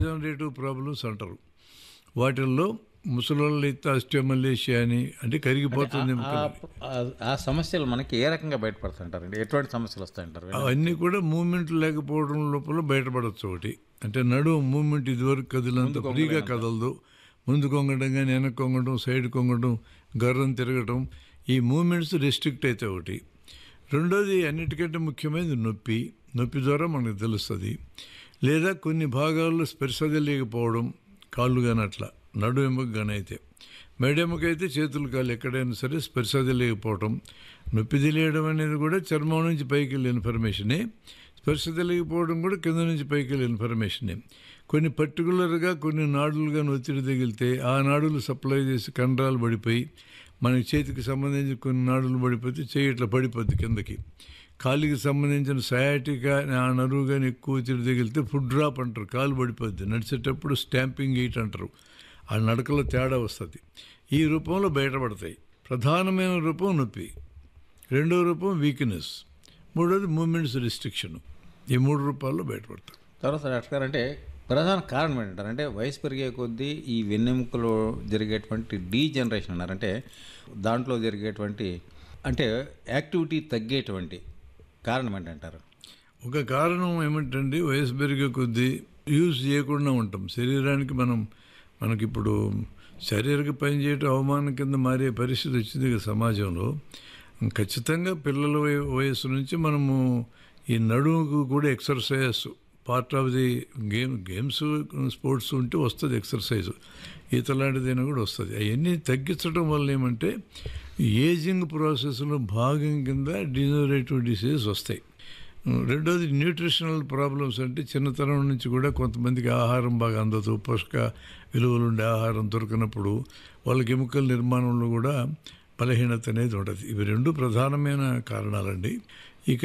generative problems అంటారు వాటిల్లో ముసలోళ్ళు అయితే ఆస్టియోమలేషియా అని అంటే కరిగిపోతుంది ఆ- ఆ- ఆ సమస్యలు మనకి ఏ రకంగా బయటపడుతుంటారండి ఎటువంటి సమస్యలు వస్తాయంటారు అవన్నీ కూడా మూమెంట్ లేకపోవడం లోపల బయటపడచ్చు ఒకటి అంటే నడుము మూమెంట్ ఇదివరకు కదిలంత ఫ్రీగా కదలదు ముందు కొంగడం కానీ వెనక్కి కొంగడం సైడ్ కొంగడం గర్రం తిరగటం ఈ మూమెంట్స్ రెస్ట్రిక్ట్ అయితే ఒకటి రెండోది అన్నిటికంటే ముఖ్యమైనది నొప్పి నొప్పి ద్వారా మనకు తెలుస్తుంది లేదా కొన్ని భాగాల్లో స్పర్శ తెలియకపోవడం కాళ్ళు కానీ అట్లా నడు ఎముక కానీ అయితే మెడెముక అయితే చేతులు కాళ్ళు ఎక్కడైనా సరే స్పర్శ తెలియకపోవడం నొప్పి తెలియడం అనేది కూడా చర్మం నుంచి పైకి వెళ్ళే ఇన్ఫర్మేషనే స్పర్శ తెలియకపోవడం కూడా కింద నుంచి పైకి వెళ్ళే ఇన్ఫర్మేషనే కొన్ని పర్టికులర్గా కొన్ని నాడులుగా ఒత్తిడి తగిలితే ఆ నాడులు సప్లై చేసి కండరాలు పడిపోయి మనకి చేతికి సంబంధించి కొన్ని నాడులు పడిపోతే చేయి ఇట్లా పడిపోద్ది కిందకి కాలికి సంబంధించిన సయాటిగా ఆ నరువు కానీ ఎక్కువ ఒత్తిడి తగిలితే ఫుడ్ డ్రాప్ అంటారు కాలు పడిపోద్ది నడిచేటప్పుడు స్టాంపింగ్ ఎయిట్ అంటారు ఆ నడకలో తేడా వస్తుంది ఈ రూపంలో బయటపడతాయి ప్రధానమైన రూపం నొప్పి రెండో రూపం వీక్నెస్ మూడోది మూమెంట్స్ రిస్ట్రిక్షన్ ఈ మూడు రూపాల్లో బయటపడతాయి తర్వాత డాక్టర్ గారు అంటే ప్రధాన కారణం ఏంటంటారు అంటే వయసు పెరిగే కొద్దీ ఈ వెన్నెముకలో జరిగేటువంటి డీజనరేషన్ అన్నారు అంటే దాంట్లో జరిగేటువంటి అంటే యాక్టివిటీ తగ్గేటువంటి కారణం ఏంటంటారు ఒక కారణం ఏమిటంటే వయసు పెరిగే కొద్దీ యూజ్ చేయకుండా ఉంటాం శరీరానికి మనం మనకిప్పుడు శారీరక పని చేయటం అవమానం కింద మారే పరిస్థితి వచ్చింది కదా సమాజంలో ఖచ్చితంగా పిల్లల వయ- వయసు నుంచి మనము ఈ నడుముకు కూడా exercise part of the game games sports ఉంటే వస్తుంది ఎక్సర్సైజ్ ఈత లాంటిదైనా కూడా వస్తుంది అవన్నీ తగ్గించడం వల్ల ఏమంటే ఏజింగ్ ప్రాసెస్లో భాగం కింద డిజనరేటివ్ డిసీజెస్ వస్తాయి రెండోది న్యూట్రిషనల్ ప్రాబ్లమ్స్ అంటే చిన్నతనం నుంచి కూడా కొంతమందికి ఆహారం బాగా అందదు పోషక విలువలు ఉండే ఆహారం దొరికినప్పుడు వాళ్ళకి ఎముకల నిర్మాణంలో కూడా బలహీనత అనేది ఉంటుంది ఇవి రెండు ప్రధానమైన కారణాలండి ఇక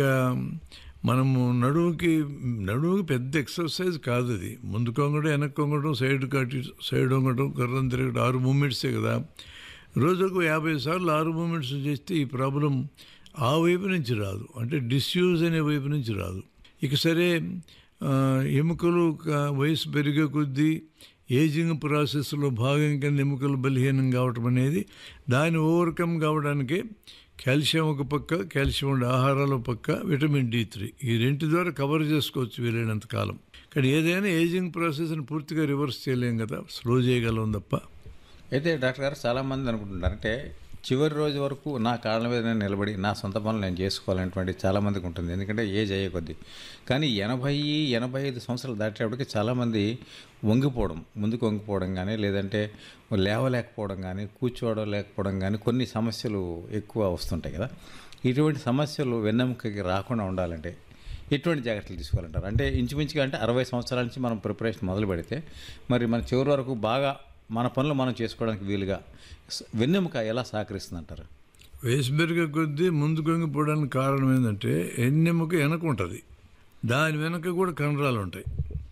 మనము నడువుకి నడువుకి పెద్ద ఎక్సర్సైజ్ కాదు అది ముందు కొంగడం వెనక్కి కొంగడం సైడ్ కట్టి సైడ్ వంగడం గర్రం తిరగడం ఆరు మూమెంట్సే కదా రోజుకు యాభై సార్లు ఆరు మూమెంట్స్ చేస్తే ఈ ప్రాబ్లం ఆ వైపు నుంచి రాదు అంటే డిస్యూజ్ అనే వైపు నుంచి రాదు ఇక సరే ఆ, ఎముకలు క- వయసు పెరిగే కొద్దీ ఏజింగ్ ప్రాసెస్లో భాగం కింద ఎముకలు బలహీనం కావటం అనేది దాన్ని ఓవర్కమ్ కావడానికే కాల్షియం ఒక పక్క కాల్షియం ఉండే ఆహారాలు ఒక పక్క విటమిన్ డి త్రీ ఈ రెంటి ద్వారా కవర్ చేసుకోవచ్చు వీలైనంత కాలం కానీ ఏదైనా ఏజింగ్ ప్రాసెస్ని పూర్తిగా రివర్స్ చేయలేం కదా స్లో చేయగలం తప్ప అయితే డాక్టర్ గారు చాలామంది అనుకుంటున్నారు అంటే చివరి రోజు వరకు నా కాళ్ళ మీద నేను నిలబడి నా సొంత పనులు నేను చేసుకోవాలనేటువంటి చాలామందికి ఉంటుంది ఎందుకంటే ఏజ్ అయ్యే కొద్దీ కానీ ఎనభై ఎనభై ఐదు సంవత్సరాలు దాటేటప్పటికి చాలామంది వంగిపోవడం ముందుకు వంగిపోవడం కానీ లేదంటే లేవలేకపోవడం కానీ కూర్చోవడం లేకపోవడం కానీ కొన్ని సమస్యలు ఎక్కువ వస్తుంటాయి కదా ఇటువంటి సమస్యలు వెన్నెముకకి రాకుండా ఉండాలంటే ఎటువంటి జాగ్రత్తలు తీసుకోవాలంటారు అంటే ఇంచుమించుగా అంటే అరవై సంవత్సరాల నుంచి మనం ప్రిపరేషన్ మొదలు పెడితే మరి మన చివరి వరకు బాగా మన పనులు మనం చేసుకోవడానికి వీలుగా స- వెన్నెముక ఎలా సహకరిస్తుంది అంటారు వయసు పెరిగే కొద్దీ ముందు కొంగిపోవడానికి కారణం ఏంటంటే ఎన్నెముక వెనక ఉంటుంది దాని వెనక కూడా కండరాలు ఉంటాయి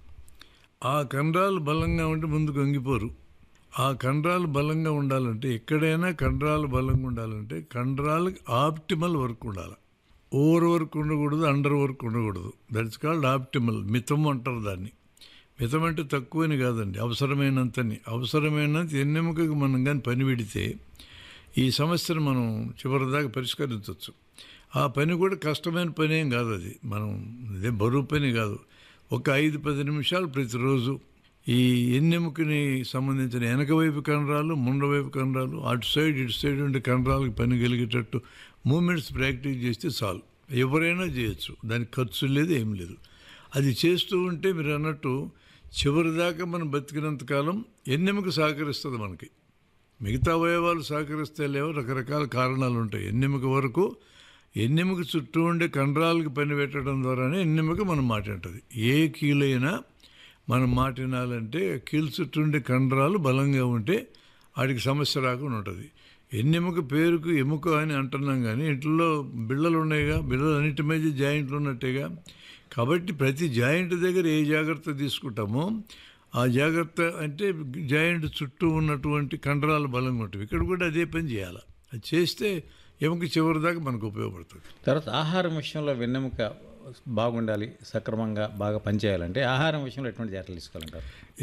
ఆ కండరాలు బలంగా ఉంటే ముందు కొంగిపోరు ఆ కండరాలు బలంగా ఉండాలంటే ఎక్కడైనా కండరాలు బలంగా ఉండాలంటే కండరాలకు ఆప్టిమల్ వర్క్ ఉండాలి ఓవర్ వర్క్ ఉండకూడదు అండర్ వర్క్ ఉండకూడదు దట్స్ కాల్డ్ ఆప్టిమల్ మితం అంటారు దాన్ని మితం అంటే తక్కువని కాదండి అవసరమైనంతని అవసరమైనంత ఎన్నెముకకి మనం కానీ పని పెడితే ఈ సమస్యను మనం చివరిదాకా పరిష్కరించవచ్చు ఆ పని కూడా కష్టమైన పని ఏం కాదు అది మనం ఇదే బరువు పని కాదు ఒక ఐదు పది నిమిషాలు ప్రతిరోజు ఈ ఎన్నెముకని సంబంధించిన వెనక వైపు కండరాలు ముండ వైపు కండరాలు అటు సైడ్ ఇటు సైడ్ ఉండే కండరాలకు పని కలిగేటట్టు మూమెంట్స్ ప్రాక్టీస్ చేస్తే చాలు ఎవరైనా చేయొచ్చు దానికి ఖర్చు లేదు ఏం లేదు అది చేస్తూ ఉంటే మీరు అన్నట్టు చివరిదాకా మనం బతికినంత కాలం ఎన్నెముక సహకరిస్తుంది మనకి మిగతా అవయవాలు సహకరిస్తే లేవో రకరకాల కారణాలు ఉంటాయి ఎన్నెముక వరకు ఎన్నెముక చుట్టూ ఉండే కండరాలకు పని పెట్టడం ద్వారానే ఎన్నెముక మనం మాట్లాడుతుంది ఏ కీలైనా మనం మాటినాలంటే కీలు చుట్టూ ఉండే కండరాలు బలంగా ఉంటే వాటికి సమస్య రాకుండా ఉంటుంది ఎన్నెముక పేరుకు ఎముక అని అంటున్నాం కానీ ఇంట్లో బిళ్ళలు ఉన్నాయిగా బిళ్ళలు అన్నిటి మధ్య జాయింట్లు ఉన్నట్టేగా కాబట్టి ప్రతి జాయింట్ దగ్గర ఏ జాగ్రత్త తీసుకుంటామో ఆ జాగ్రత్త అంటే జాయింట్ చుట్టూ ఉన్నటువంటి కండరాలు బలంగా ఉంటాయి ఇక్కడ కూడా అదే పని చేయాలి అది చేస్తే ఎముక చివరి దాకా మనకు ఉపయోగపడుతుంది తర్వాత ఆహారం విషయంలో వెన్నెముక బాగుండాలి సక్రమంగా బాగా పనిచేయాలంటే ఆహారం విషయంలో ఎటువంటి జాగ్రత్తలు తీసుకోవాలంటారు